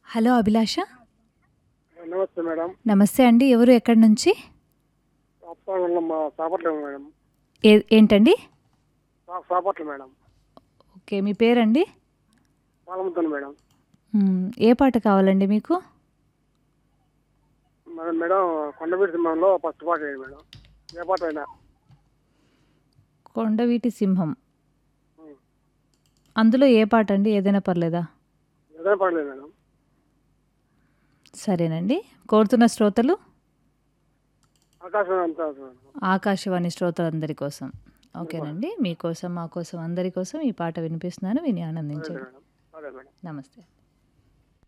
Hello అభిలాష నమస్తే madam నమస్తే అండి ఎవరు ఎక్కడి నుంచి సాపట్ల మా సాపట్ల మేడం ఏ ఏంటండి సా- సాపట్ల మేడం ఓకే మీ పేరండి పాలముద్దాను మేడం మ్, ఏ పాట కావాలండి మీకు మరి మేడం కొండవీటి సింహంలో ఫస్ట్ పాట వేయండి మేడం ఏ పాట అయినా కొండవీటి సింహం ఉం. అందులో ఏ పాట అండి ఏదైనా పర్లేదా ఏదైనా పర్లేదు మేడం సరేనండి కోరుతున్న శ్రోతలు ఆకాశం అంతా మేడం ఆకాశవాణి శ్రోతలందరి కోసం ఓకేనండి మీకోసం మా కోసం అందరి కోసం ఈ పాట వినిపిస్తున్నాను విని అదే ఆనందించండి మేడం అదే మేడం నమస్తే